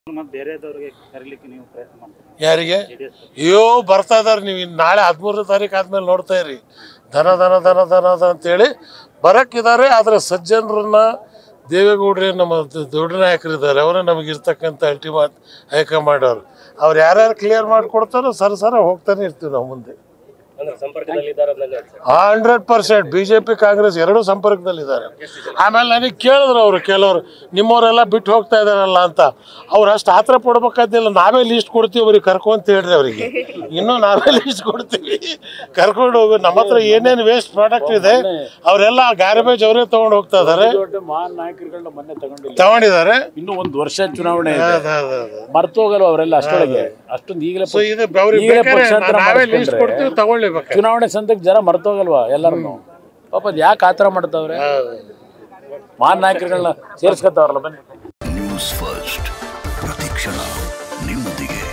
ಮತ್ತೆ ಬೇರೆದವ್ರಿಗೆ ಕರೀಲಿಕ್ಕೆ ನೀವು ಪ್ರಯತ್ನ ಮಾಡ್ತೀರಿ ಯಾರಿಗೆ ಜೆ ಡಿ ಎಸ್ ಅಯ್ಯೋ ಬರ್ತಾ ಇದಾರೆ ನೀವು ಇನ್ನು ನಾಳೆ ಹದಿಮೂರನೇ ತಾರೀಕು ಆದ್ಮೇಲೆ ನೋಡ್ತಾ ಇರಿ ಧನ ಧನ ಧನ ಧನ ಧನ ಅಂತೇಳಿ ಬರಕ್ಕಿದ್ದಾರೆ ಆದರೆ ಸಜ್ಜನರನ್ನ ದೇವೇಗೌಡ್ರೆ ನಮ್ಮ ದ- ದೊಡ್ಡ ನಾಯಕರಿದ್ದಾರೆ ಅವರೇ ನಮಗಿರ್ತಕ್ಕಂಥ ಅಲ್ಟಿಮೇಟ್ ಹೈಕಮಾಂಡ್ ಅವರು ಅವ್ರು ಯಾರ್ಯಾರು ಕ್ಲಿಯರ್ ಮಾಡಿಕೊಡ್ತಾರೋ ಸರ ಸರ ಹೋಗ್ತಾನೆ ಇರ್ತೀವಿ ನಾವು ಮುಂದೆ ಅಂದ್ರೆ ಸಂಪರ್ಕದಲ್ಲಿದ್ದಾರೆ ಅಂದಂಗೆ ಆಯ್ತು sir. Hundred percent B J P Congress ಎರಡೂ ಸಂಪರ್ಕದಲ್ಲಿದ್ದಾರೆ ಆಮೇಲೆ ನನಗೆ ಕೇಳಿದ್ರು ಅವರು ಕೆಲವರು ನಿಮ್ಮವರೆಲ್ಲ ಬಿಟ್ಟು ಹೋಗ್ತಾ ಇದಾರಲ್ಲ ಅಂತ ಅವ್ರು ಅಷ್ಟು ಆತರ ಪಡ್ಬೇಕಾದಿಲ್ಲ ನಾವೇ ಲೀಸ್ಟ್ ಕೊಡ್ತೀವಿ ಅವ್ರಿಗೆ ಕರ್ಕೊಂತ ಹೇಳ್ರಿ ಅವರಿಗೆ ಇನ್ನೂ ನಾವೇ ಲೀಸ್ಟ್ ಕೊಡ್ತೀವಿ ಕರ್ಕೊಂಡು ಹೋಗಿ ನಮ್ಮ ಹತ್ರ ಏನೇನು ವೇಸ್ಟ್ ಪ್ರಾಡಕ್ಟ್ ಇದೆ ಅವರೆಲ್ಲ ಗಾರ್ಬೇಜ್ ಅವರೇ ತಗೊಂಡು ಹೋಗ್ತಾ ಇದಾರೆ ದೊಡ್ಡ ಮಹಾನ್ ನಾಯಕರುಗಳನ್ನ ಮೊನ್ನೆ ತಗೊಂಡಿಲ್ಲ ತಗೊಂಡಿದ್ದಾರೆ ಇನ್ನು ಒಂದು ವರ್ಷ ಚುನಾವಣೆ ಇದೆ ಅದ್ ಅದ್ ಅದ್ ಅದ್. ಮರ್ತೋಗಲ್ಲ ಅವರೆಲ್ಲ ಅಷ್ಟೊಳಗೆ ಅಷ್ಟೊಂದು ಈಗಲೇ ಸೊ ಇದು ಅವ್ರಿಗೆ ಈಗಲೇ ಬೇಕಾದ್ರೆ ಪಕ್ಷಾಂತರ ನಾವೇ ಲೀಸ್ಟ್ ಮಾಡಿಸ್ಕೊಂಡ್ರೆ ಕೊಡ್ತೀವಿ ತಗೊಳ್ಳಿ ಬೇಕಾದ್ರೆ ಚುನಾವಣೆ ಸಂದಕ್ಕೆ ಜನ ಮರ್ತೋಗಲ್ವಾ ಎಲ್ಲರನ್ನು ಪಾಪ ಅದ್ ಯಾಕೆ ಆತರ ಮಾಡ್ತಾವ್ರೆ ಮಹಾನ್ ನಾಯಕರುಗಳನ್ನ ಸೇರ್ಸ್ಕೊತಾವ್ರಲ್ಲ ಬನ್ನಿ ನ್ಯೂಸ್ ಫಸ್ಟ್ ಪ್ರತಿಕ್ಷಣ ನಿಮ್ಮೊಂದಿಗೆ